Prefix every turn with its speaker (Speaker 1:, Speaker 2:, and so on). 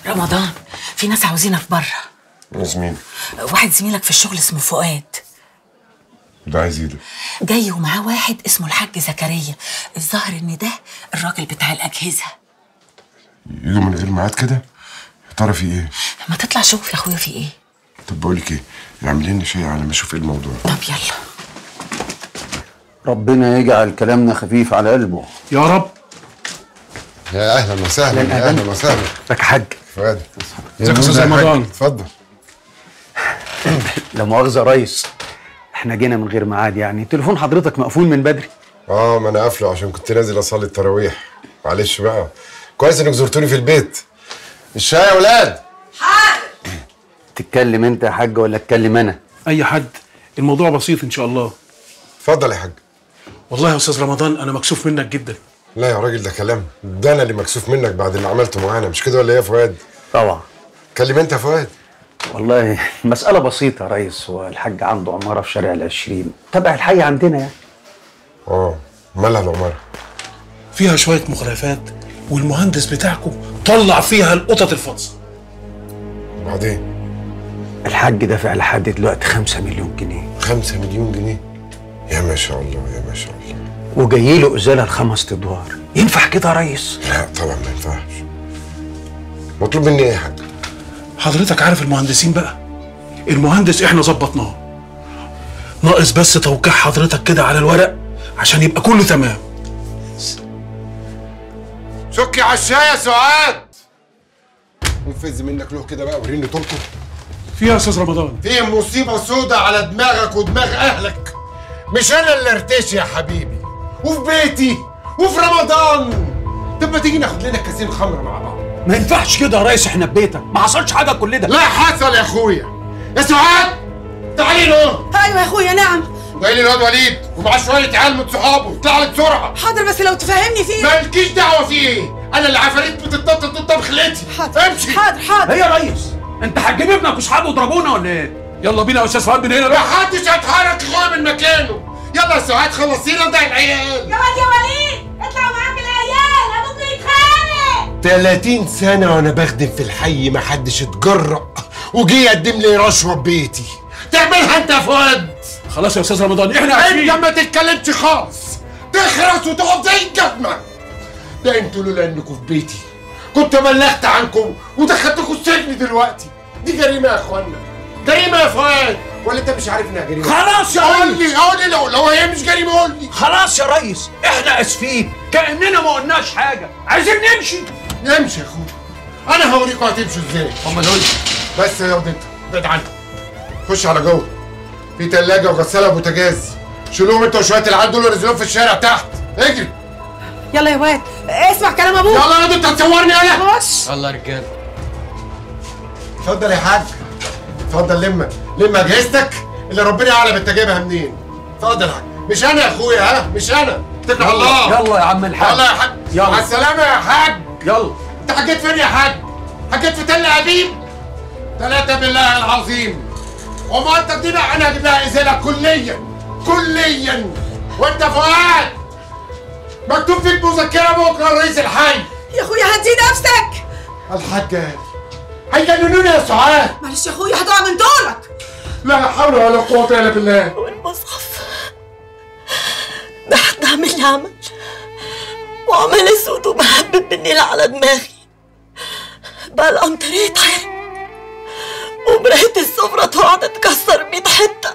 Speaker 1: رمضان في ناس عاوزينك بره
Speaker 2: ناس مين؟
Speaker 1: واحد زميلك في الشغل اسمه فؤاد
Speaker 2: ده عايز ايه ده؟
Speaker 1: جاي ومعاه واحد اسمه الحاج زكريا الظاهر ان ده الراجل بتاع الاجهزه
Speaker 2: يجوا من غير ميعاد كده؟ يا ترى في ايه؟
Speaker 1: ما تطلع شوف يا اخويا في ايه
Speaker 2: طب بقول لك ايه؟ اعمل لنا شاي على ما اشوف ايه الموضوع
Speaker 1: طب يلا
Speaker 3: ربنا يجعل كلامنا خفيف على قلبه
Speaker 4: يا رب
Speaker 2: يا اهلا وسهلا
Speaker 3: أهلاً،
Speaker 2: يا
Speaker 3: أهلاً.
Speaker 2: اهلا وسهلا
Speaker 3: لك حاج
Speaker 2: فؤاد
Speaker 4: ازيك يا أستاذ رمضان؟
Speaker 2: اتفضل
Speaker 3: لا مؤاخذة يا ريس احنا جينا من غير ميعاد يعني تليفون حضرتك مقفول من بدري
Speaker 2: اه ما انا قافله عشان كنت نازل اصلي التراويح معلش بقى كويس انك زرتوني في البيت الشاي يا ولاد
Speaker 3: تتكلم انت يا حاج ولا اتكلم انا
Speaker 4: اي حد الموضوع بسيط ان شاء الله
Speaker 2: اتفضل يا حاج
Speaker 4: والله يا استاذ رمضان انا مكسوف منك جدا
Speaker 2: لا يا راجل ده كلام ده انا اللي مكسوف منك بعد اللي عملته معانا مش كده ولا ايه يا فؤاد
Speaker 3: طبعا
Speaker 2: كلم انت يا فؤاد
Speaker 3: والله المسألة بسيطة يا ريس هو الحاج عنده عمارة في شارع العشرين تبع الحي عندنا يعني
Speaker 2: اه مالها العماره
Speaker 4: فيها شويه مخالفات والمهندس بتاعكم طلع فيها القطط الفاضيه
Speaker 2: وبعدين
Speaker 3: الحاج دافع لحد دلوقتي خمسة مليون جنيه
Speaker 2: خمسة مليون جنيه يا ما شاء الله يا ما شاء الله
Speaker 3: وجاي له إزالة لخمس أدوار ينفع كده يا ريس؟
Speaker 2: لا طبعا ما ينفعش مطلوب مني ايه يا حاج
Speaker 4: حضرتك عارف المهندسين بقى المهندس احنا ظبطناه ناقص بس توقيع حضرتك كده على الورق عشان يبقى كله تمام
Speaker 2: شكي على الشاي يا سعاد انفذ منك له كده بقى وريني طولته
Speaker 4: فيها يا استاذ رمضان
Speaker 2: في مصيبة سودة على دماغك ودماغ أهلك مش أنا اللي ارتشي يا حبيبي وفي بيتي وفي رمضان طب ما تيجي ناخد لنا كاسين خمر مع بعض
Speaker 3: ما ينفعش كده يا ريس احنا في بيتك ما حصلش حاجة كل ده
Speaker 2: لا حصل يا أخويا يا سعاد تعالي له
Speaker 5: ايوه يا اخويا نعم
Speaker 2: جاي لي الواد وليد ومعاه شوية عيال من صحابه اطلع لي بسرعة
Speaker 5: حاضر بس لو تفهمني فيه
Speaker 2: مالكيش دعوة فيه أنا اللي عفاريت بتتنطط ضد بخلتي
Speaker 5: حاضر
Speaker 2: امشي
Speaker 5: حاضر حاضر
Speaker 3: ايه يا ريس؟ انت هتجيب ابنك واصحابه يضربونا ولا ايه؟
Speaker 4: يلا بينا يا استاذ فؤاد من هنا
Speaker 2: ما
Speaker 4: بقى
Speaker 2: حدش هيتحرك يا من مكانه يلا يا سعاد خلصينا ده العيال
Speaker 5: يا واد يا وليد اطلع معاك العيال ابوك بيتخانق
Speaker 2: 30 سنة وأنا بخدم في الحي ما حدش اتجرأ وجي يقدم لي رشوة ببيتي تعملها أنت يا فؤاد
Speaker 4: خلاص يا استاذ رمضان احنا
Speaker 2: أنت
Speaker 4: عارفين
Speaker 2: ما تتكلمش خالص تخرس وتقعد زي الجزمة ده أنتوا لولا إنكم في بيتي كنت بلغت عنكم ودخلتكم السجن دلوقتي دي جريمة يا إخوانا جريمة يا فؤاد ولا أنت مش عارف إنها جريمة
Speaker 3: خلاص يا
Speaker 2: قول
Speaker 3: ريس
Speaker 2: لي قول لي لو لو هي مش جريمة قول لي
Speaker 3: خلاص يا ريس احنا اسفين كأننا ما قلناش حاجة عايزين نمشي
Speaker 2: امشي يا اخويا انا هوريكم هتمشوا ازاي
Speaker 3: امال قول
Speaker 2: بس يا واد انت ابعد عنها خش على جوه في تلاجة وغسالة وبوتاجاز شيلوهم انت وشوية العيال دول ونزلوهم في الشارع تحت اجري
Speaker 5: يلا يا واد اسمع كلام ابوك
Speaker 2: يلا يا واد انت هتصورني انا
Speaker 5: خش
Speaker 6: يلا يا رجاله
Speaker 2: اتفضل يا حاج اتفضل لما لما اجهزتك اللي ربنا يعلم انت جايبها منين اتفضل يا حاج مش انا يا اخويا ها مش انا اتكل على الله
Speaker 3: يلا يا عم الحاج
Speaker 2: يلا يا حاج
Speaker 3: يلا.
Speaker 2: مع السلامة يا حاج
Speaker 3: يلا
Speaker 2: انت حكيت فين يا حاج؟ حكيت في تل ابيب؟ ثلاثة بالله العظيم ومرتك دي بقى انا هجيب لها ازاله كليا كليا وانت فؤاد مكتوب فيك مذكره بكره رئيس الحي
Speaker 5: يا اخويا هدي نفسك
Speaker 2: الحاج هيجننوني يا سعاد
Speaker 5: معلش يا اخويا هتقع من طولك
Speaker 2: لا حول ولا قوه الا بالله
Speaker 1: والمصحف ده حد عامل لي عمل وعمل اسود ومهبب بالنيل على دماغي بقى القمطرية يتحرق ومراية السفرة تقعد تتكسر ميت حتة